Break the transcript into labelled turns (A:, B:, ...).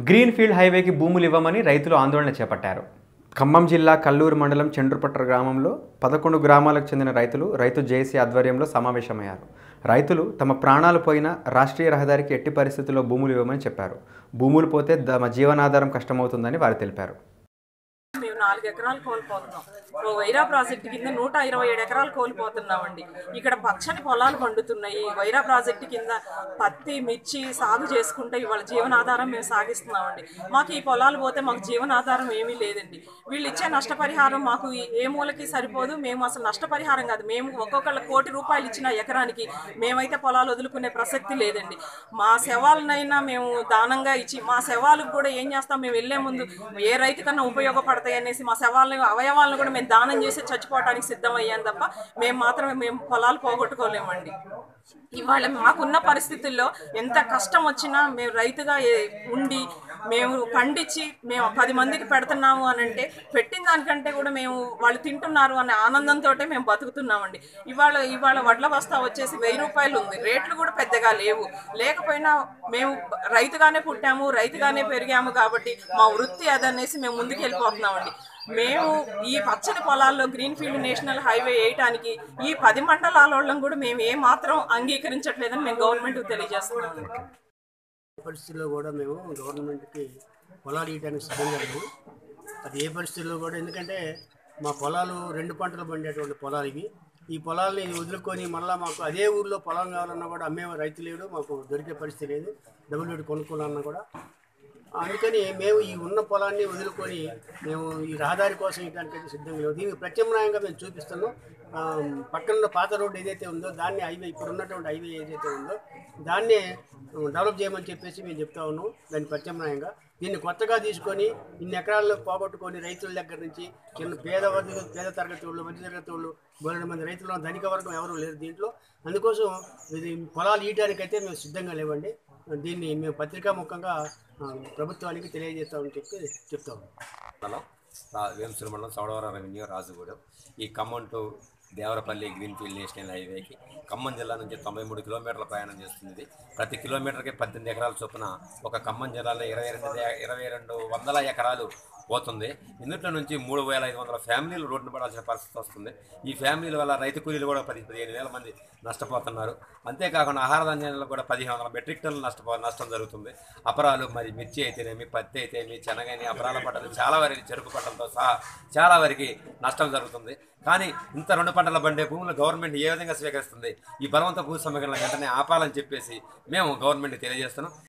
A: Green field హైవేకి భూములు ఇవ్వమని రైతులు ఆందోళన చేపట్టారు ఖమ్మం జిల్లా కల్లూరు మండలం చండ్రుపట్ట గ్రామంలో పదకొండు గ్రామాలకు చెందిన రైతులు రైతు జేసీ ఆధ్వర్యంలో సమావేశమయ్యారు రైతులు తమ ప్రాణాలు పోయినా రాష్ట్రీయ రహదారికి ఎట్టి పరిస్థితుల్లో భూములు ఇవ్వమని చెప్పారు భూములు పోతే తమ జీవనాధారం కష్టమవుతుందని వారు తెలిపారు
B: మేము నాలుగు ఎకరాలు కోల్పోతున్నాం ఓ వైరా ప్రాజెక్టు కింద నూట ఇరవై ఏడు ఎకరాలు కోల్పోతున్నామండి ఇక్కడ పచ్చని పొలాలు పండుతున్నాయి వైరా ప్రాజెక్టు కింద పత్తి మిర్చి సాగు చేసుకుంటే ఇవాళ జీవనాధారం మేము సాగిస్తున్నామండి మాకు ఈ పొలాలు పోతే మాకు జీవనాధారం ఏమీ లేదండి వీళ్ళు ఇచ్చే నష్టపరిహారం మాకు ఈ- ఏ మూలకి సరిపోదు మేము అసలు నష్టపరిహారం కాదు మేము ఒక్కొక్కళ్ళ కోటి రూపాయలు ఇచ్చిన ఎకరానికి మేమైతే పొలాలు వదులుకునే ప్రసక్తి లేదండి మా శవాలనైనా మేము దానంగా ఇచ్చి మా శవాలకు కూడా ఏం చేస్తాం మేము వెళ్లే ముందు ఏ రైతు కన్నా ఉపయోగపడతాయి అనేసి మా శవాలను అవయవాలను కూడా మేము దానం చేసి చచ్చిపోవడానికి సిద్ధమయ్యాం తప్ప మేము మాత్రమే మేము పొలాలు పోగొట్టుకోలేమండి ఇవాళ మాకున్న పరిస్థితుల్లో ఎంత కష్టం వచ్చినా మేము రైతుగా ఏ- ఉండి మేము పండించి మేము పది మందికి పెడుతున్నాము అని అంటే పెట్టిన దానికంటే కూడా మేము వాళ్ళు తింటున్నారు అనే ఆనందంతో మేము బతుకుతున్నామండి ఇవాళ ఇవాళ వడ్ల బస్తా వచ్చేసి వెయ్యి రూపాయలు ఉంది రేట్లు కూడా పెద్దగా లేవు లేకపోయినా మేము రైతుగానే పుట్టాము రైతుగానే పెరిగాము కాబట్టి మా వృత్తి అదనేసి మేము ముందుకు వెళ్ళిపోతున్నామండి మేము ఈ పచ్చని పొలాల్లో గ్రీన్ ఫీల్డ్ నేషనల్ హైవే వేయటానికి ఈ పది మండలాల వాళ్ళం కూడా మేము ఏ మాత్రం అంగీకరించట్లేదని మేము గవర్నమెంట్ తెలియజేస్తున్నాము
C: పరిస్థితుల్లో కూడా మేము గవర్నమెంట్కి పొలాలు ఇవ్వడానికి సిద్ధంగా లేము అది ఏ పరిస్థితుల్లో కూడా ఎందుకంటే మా పొలాలు రెండు పంటలు పండేటువంటి పొలాలు ఇవి ఈ పొలాల్ని వదులుకొని మళ్ళీ మాకు అదే ఊర్లో పొలం కావాలన్నా కూడా అమ్మే రైతు లేడు మాకు దొరికే పరిస్థితి లేదు డబ్బులు పెట్టి కొనుక్కోవాలన్నా కూడా అందుకని మేము ఈ ఉన్న పొలాన్ని వదులుకొని మేము ఈ రహదారి కోసం ఇవ్వడానికి సిద్ధంగా లేవు దీనికి ప్రత్యామ్నాయంగా మేము చూపిస్తున్నాం ఆ, పక్కన ఉన్న పాత రోడ్డు ఏదైతే ఉందో దాన్ని హైవే ఇప్పుడు ఉన్నటువంటి హైవే ఏదైతే ఉందో దాన్ని డెవలప్ చేయమని చెప్పేసి మేము చెప్తా ఉన్నాం దాని ప్రత్యామ్నాయంగా దీన్ని కొత్తగా తీసుకొని ఇన్ని ఎకరాల్లో పోగొట్టుకొని రైతుల దగ్గర నుంచి చిన్న పేద వర్గ పేద తరగతి వాళ్ళు మధ్య తరగతి వాళ్ళు బోలెడు మంది రైతులు ధనిక వర్గం ఎవరు లేరు దీంట్లో అందుకోసం ఇది పొలాలు ఇయటానికైతే మేము సిద్ధంగా లేవండి దీన్ని మేము పత్రికా ముఖంగా ఆ, ప్రభుత్వానికి తెలియజేస్తామని చెప్పి చెప్తాము
D: మండలం రా- వేంసూరు మండలం చౌడవరం రెవెన్యూ రాజుగూడెం ఈ Khammam to Devarapalli greenfield national హైవేకి ఖమ్మం జిల్లా నుంచి తొంభై మూడు కిలోమీటర్ల ప్రయాణం చేస్తుంది ఇది. ప్రతి కిలోమీటర్కి పద్దెనిమిది ఎకరాల చొప్పున ఒక ఖమ్మం జిల్లాలో ఇరవై రెండు ఇరవై రెండు వందల ఎకరాలు పోతుంది ఇందులో నుంచి మూడు వేల ఐదు వందల ఫ్యామిలీలు రోడ్డున పడాల్సిన పరిస్థితి వస్తుంది ఈ ఫ్యామిలీల వల్ల రైతు కూలీలు కూడా పది పదిహేను వేల మంది నష్టపోతున్నారు అంతేకాకుండా ఆహార ధాన్యాలలో కూడా పదిహేను వందల మెట్రిక్ టన్నులు నష్టపో నష్టం జరుగుతుంది అపరాలు మరి మిర్చి అయితేనేమి పత్తి అయితేనేమి శనగని అపరాల పంటలు చాలా వరకు చెరుకు పంటలతో సహా చాలా వరకు నష్టం జరుగుతుంది కానీ ఇంత రెండు పంటల బండే భూములు గవర్నమెంట్ ఏ విధంగా స్వీకరిస్తుంది ఈ బలవంత భూ సమీకరణ వెంటనే ఆపాలని చెప్పేసి మేము గవర్నమెంట్ తెలియజేస్తున్నాం